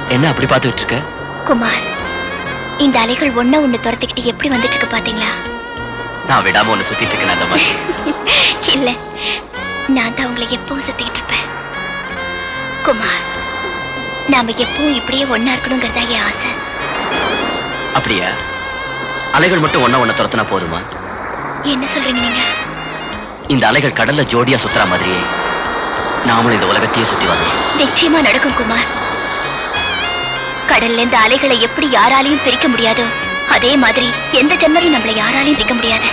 என்ன அப்படி பார்த்துட்டு இருக்க குமார் இந்த அலைகள் ஒண்ண ஒண்ணு துரத்திக்கிட்டு எப்படி வந்துட்டு இருக்கு பாத்தீங்களா நான் விடாம ஒண்ணு சுத்திட்டு இருக்கேன் அந்த மாதிரி இல்ல நான் தான் உங்களை எப்பவும் சுத்திக்கிட்டு இருப்பேன் குமார் நாம எப்பவும் இப்படியே ஒண்ணா இருக்கணுங்கிறதா என் ஆசை அப்படியா அலைகள் மட்டும் ஒண்ணா ஒண்ண துரத்துனா போதுமா என்ன சொல்றீங்க நீங்க இந்த அலைகள் கடல்ல ஜோடியா சுத்துற மாதிரியே நாமளும் இந்த உலகத்தையே சுத்தி வரணும் நிச்சயமா நடக்கும் குமார் கடல்ல இந்த அலைகளை எப்படி யாராலையும் பிரிக்க முடியாதோ அதே மாதிரி எந்த ஜென்மலையும் நம்மள யாராலையும் பிரிக்க முடியாது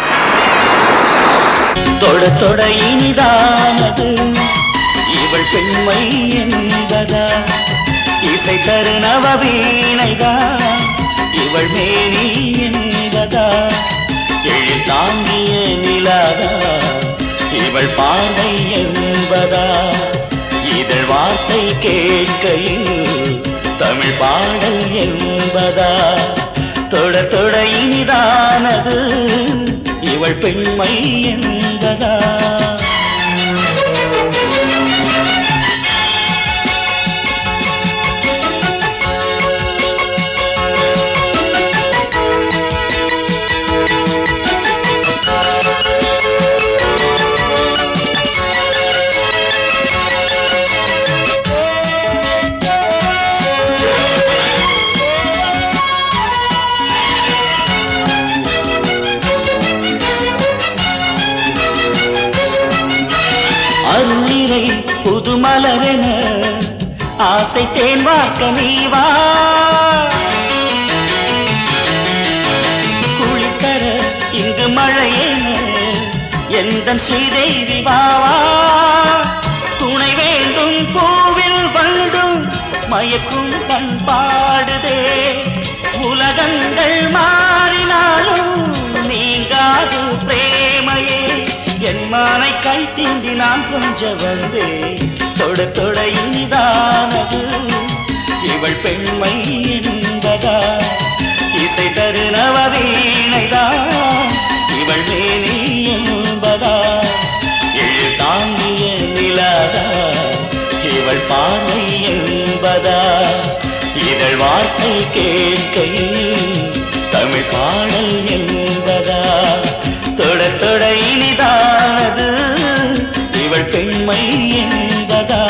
தொட தொட இனிதானது இவள் பெண்மை என்பதா இசை தரு நவ வீணைதான் இவள் மேனி என்பதா எழில் தாங்கிய நிலாதா இவள் பார்வை என்பதா இதழ் வார்த்தை கேட்கையில் தமிழ் பாடல் என்பதா தொட தொட இனிதானது இவள் பெண்மை என்பதா அருளிரை புதுமலரென ஆசை தேன் வார்க்க நீவா குளித்தர இங்கு மழையென எந்த ஸ்ரீதேவி வாவா துணை வேண்டும் பூவில் வண்டும் மயக்கும் கண் பாடுதே உலகங்கள் மாறினாலும் நீங்காது பிரேமையே என் மானை கை தீண்டி நான் கொஞ்ச வந்தே தொட தொட இனிதானது இவள் பெண்மை என்பதா இசை தரு நவ வீணைதான் இவள் மேனி என்பதா எழில் தாங்கிய நிலாதா இவள் பார்வை என்பதா இதழ் வார்த்தை கேட்கையில் தமிழ் பாடல் என்பதா தொட தொட இனிதானது இவள் பெண்மை என்பதா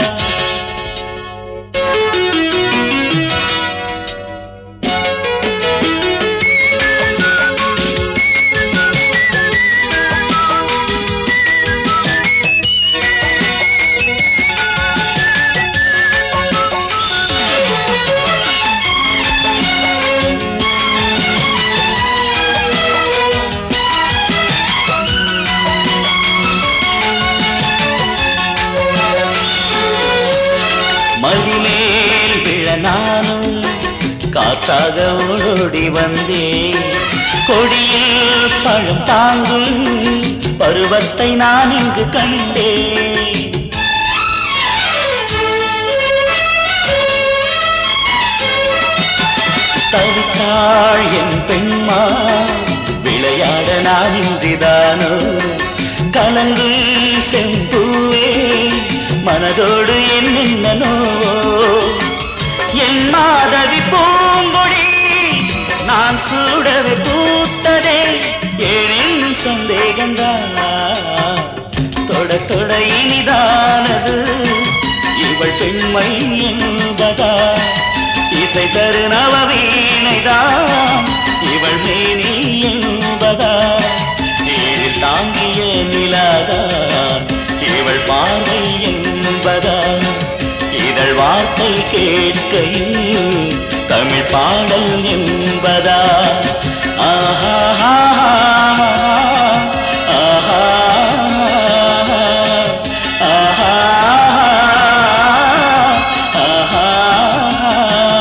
மதிமேல் விழ நானும் காற்றாக ஓடோடி வந்தேன் கொடியில் பழம் தாங்கும் பருவத்தை நான் இங்கு கண்டேன் தவித்தாள் என் பெண்மா விளையாட நான் இன்றிதானோ கலங்கும் செம்பூவே மனதோடு என்னென்னோ என் மாதவி பூங்கொடி நான் சூடவே பூத்ததே ஏனென்னும் சந்தேகம்தான் தொட தொட இனிதானது இவள் பெண்மை என்பதா இசை தரு நவ வீணைதான் இவள் மேனி என்பதா நீரில் தாங்கிய நிலாதான் இவள் பார்வை என்பதா இதழ் வார்த்தை கேட்கையில் தமிழ் பாடல் என்பதா ஆஹா